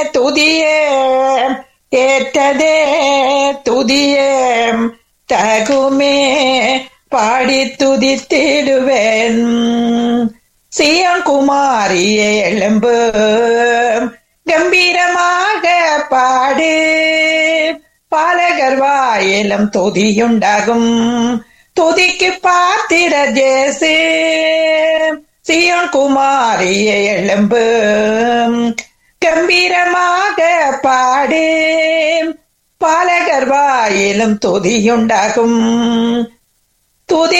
துதியே ஏற்றதே துதியே தகுமே பாடி துதித்திடுவேன் சியங்குமாரியே எழும்பு கம்பீரமாக பாடு பாலகர் வாயிலும் துதியுண்டாகும் துதிக்கு பாத்திர ஜேசு சியோன் குமாரியே எழும்பு கம்பீரமாக பாடு பாலகர் வாயிலும் துதியுண்டாகும் துதி